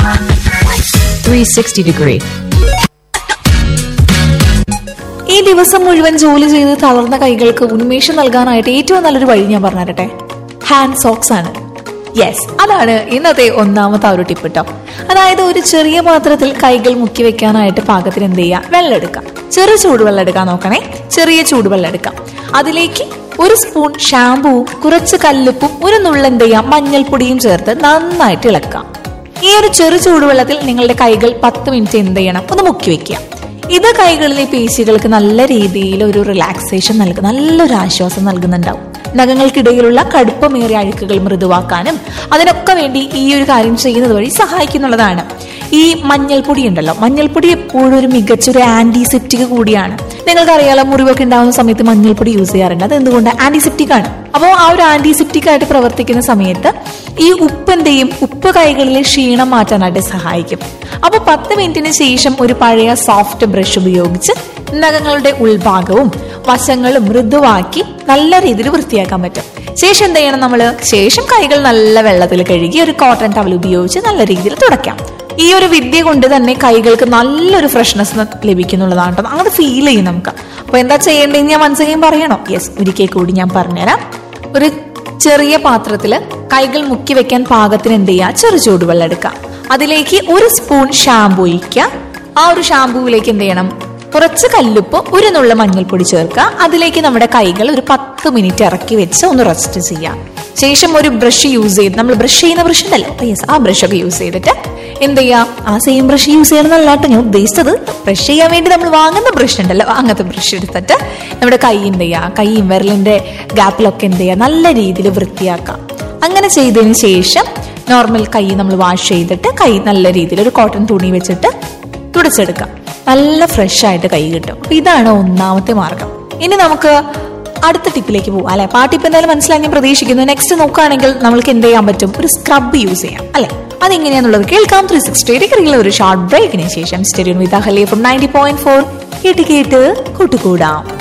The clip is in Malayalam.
360 degree. ഈ ദിവസം മുഴുവൻ ജോലി ചെയ്ത് തളർന്ന കൈകൾക്ക് ഉന്മേഷം നൽകാനായിട്ട് ഏറ്റവും നല്ലൊരു വഴി ഞാൻ പറഞ്ഞു തരട്ടെ ഹാൻഡ് സോക്സ് ആണ് യെസ് അതാണ് ഇന്നത്തെ ഒന്നാമത്തെ ആ ഒരു ടിപ്പ് കേട്ടോ അതായത് ഒരു ചെറിയ പാത്രത്തിൽ കൈകൾ മുക്കി വെക്കാനായിട്ട് പാകത്തിന് എന്ത് ചെയ്യുക വെള്ളം എടുക്കാം ചെറു ചൂടുവെള്ളം എടുക്കാൻ നോക്കണേ ചെറിയ ചൂടുവെള്ളം എടുക്കാം അതിലേക്ക് ഒരു സ്പൂൺ ഷാമ്പുവും കുറച്ച് കല്ലുപ്പും ഒരു നുള്ളെന്ത് ചെയ്യാം മഞ്ഞൾപ്പൊടിയും ചേർത്ത് നന്നായിട്ട് ഇളക്കാം ഈ ഒരു ചെറു ചൂടുവെള്ളത്തിൽ നിങ്ങളുടെ കൈകൾ പത്ത് മിനിറ്റ് എന്ത് ചെയ്യണം ഒന്ന് മുക്കി വെക്കുക ഇത് കൈകളിലെ പേശികൾക്ക് നല്ല രീതിയിൽ ഒരു റിലാക്സേഷൻ നൽകും നല്ലൊരു ആശ്വാസം നൽകുന്നുണ്ടാവും നഖങ്ങൾക്കിടയിലുള്ള കടുപ്പമേറിയ അഴുക്കുകൾ മൃദുവാക്കാനും അതിനൊക്കെ വേണ്ടി ഈ ഒരു കാര്യം ചെയ്യുന്നത് വഴി സഹായിക്കുന്നുള്ളതാണ് ഈ മഞ്ഞൾപ്പൊടി ഉണ്ടല്ലോ മഞ്ഞൾപ്പൊടി എപ്പോഴും ഒരു മികച്ചൊരു ആന്റിസെപ്റ്റിക് കൂടിയാണ് നിങ്ങൾക്കറിയാലോ മുറിവൊക്കെ ഉണ്ടാകുന്ന സമയത്ത് മഞ്ഞൾപ്പൊടി യൂസ് ചെയ്യാറുണ്ട് അത് എന്തുകൊണ്ട് ആന്റിസെപ്റ്റിക് ആണ് അപ്പോൾ ആ ഒരു ആന്റിസെപ്റ്റിക് ആയിട്ട് പ്രവർത്തിക്കുന്ന സമയത്ത് ഈ ഉപ്പ് എന്ത് ചെയ്യും ഉപ്പ് കൈകളിലെ ക്ഷീണം മാറ്റാനായിട്ട് സഹായിക്കും അപ്പൊ പത്ത് മിനിറ്റിന് ശേഷം ഒരു പഴയ സോഫ്റ്റ് ബ്രഷ് ഉപയോഗിച്ച് നഖങ്ങളുടെ ഉൾഭാഗവും വശങ്ങളും മൃദുവാക്കി നല്ല രീതിയിൽ വൃത്തിയാക്കാൻ പറ്റും ശേഷം എന്ത് ചെയ്യണം നമ്മൾ ശേഷം കൈകൾ നല്ല വെള്ളത്തിൽ കഴുകി ഒരു കോട്ടൺ ടവൽ ഉപയോഗിച്ച് നല്ല രീതിയിൽ തുടയ്ക്കാം ഈ ഒരു വിദ്യ കൊണ്ട് തന്നെ കൈകൾക്ക് നല്ലൊരു ഫ്രഷ്നെസ് ലഭിക്കുന്നുള്ളതാണ് കേട്ടോ അത് ഫീൽ ചെയ്യും നമുക്ക് അപ്പൊ എന്താ ചെയ്യേണ്ടതെന്ന് ഞാൻ മനസ്സിലായും പറയണോ യെസ് ഒരിക്കൽ കൂടി ഞാൻ പറഞ്ഞുതരാം ഒരു ചെറിയ പാത്രത്തിൽ കൈകൾ മുക്കി വെക്കാൻ പാകത്തിന് എന്ത് ചെയ്യുക ചെറു ചൂടുവെള്ളം എടുക്കുക അതിലേക്ക് ഒരു സ്പൂൺ ഷാമ്പു ഒഴിക്കുക ആ ഒരു ഷാമ്പുവിലേക്ക് എന്ത് ചെയ്യണം കുറച്ച് കല്ലുപ്പ് ഒരു നുള്ള മഞ്ഞൾപ്പൊടി ചേർക്കുക അതിലേക്ക് നമ്മുടെ കൈകൾ ഒരു പത്ത് മിനിറ്റ് ഇറക്കി വെച്ച് ഒന്ന് റെസ്റ്റ് ചെയ്യാം ശേഷം ഒരു ബ്രഷ് യൂസ് ചെയ്ത് നമ്മൾ ബ്രഷ് ചെയ്യുന്ന ബ്രഷ് ഉണ്ടല്ലോ യെസ് ആ ബ്രഷ് ഒക്കെ യൂസ് ചെയ്തിട്ട് എന്ത് ചെയ്യാം ആ സെയിം ബ്രഷ് യൂസ് ചെയ്യണമെന്നല്ല കേട്ടോ ഞാൻ ഉദ്ദേശിച്ചത് ബ്രഷ് ചെയ്യാൻ വേണ്ടി നമ്മൾ വാങ്ങുന്ന ബ്രഷ് ഉണ്ടല്ലോ അങ്ങനത്തെ ബ്രഷ് എടുത്തിട്ട് നമ്മുടെ കൈ എന്ത് ചെയ്യുക കൈയും വിരലിന്റെ ഗ്യാപ്പിലൊക്കെ എന്ത് ചെയ്യുക നല്ല രീതിയിൽ വൃത്തിയാക്കാം അങ്ങനെ ചെയ്തതിന് ശേഷം നോർമൽ കൈ നമ്മൾ വാഷ് ചെയ്തിട്ട് കൈ നല്ല രീതിയിൽ ഒരു കോട്ടൺ തുണി വെച്ചിട്ട് തുടച്ചെടുക്കാം നല്ല ഫ്രഷ് ആയിട്ട് കൈ കിട്ടും അപ്പൊ ഇതാണ് ഒന്നാമത്തെ മാർഗം ഇനി നമുക്ക് അടുത്ത ടിപ്പിലേക്ക് പോവാം അല്ലെ ആ ടിപ്പ് എന്തായാലും മനസ്സിലായി ഞാൻ പ്രതീക്ഷിക്കുന്നു നെക്സ്റ്റ് നോക്കുകയാണെങ്കിൽ നമുക്ക് എന്ത് ചെയ്യാൻ പറ്റും ഒരു സ്ക്രബ് യൂസ് ചെയ്യാം അല്ലെ അതെങ്ങനെയാന്നുള്ളത് കേൾക്കാം ത്രീ സിക്സ്റ്റി ഡിഗ്രിയിലെ ഒരു ഷോർട്ട് ബ്രേക്കിന് ശേഷം സ്റ്റെഡിയം വിത്ത് ഹലേ ഫ്രം നയൻറ്റി പോയിന്റ് ഫോർ കേട്ട് കേട്ട് കൂട്ടുകൂടാം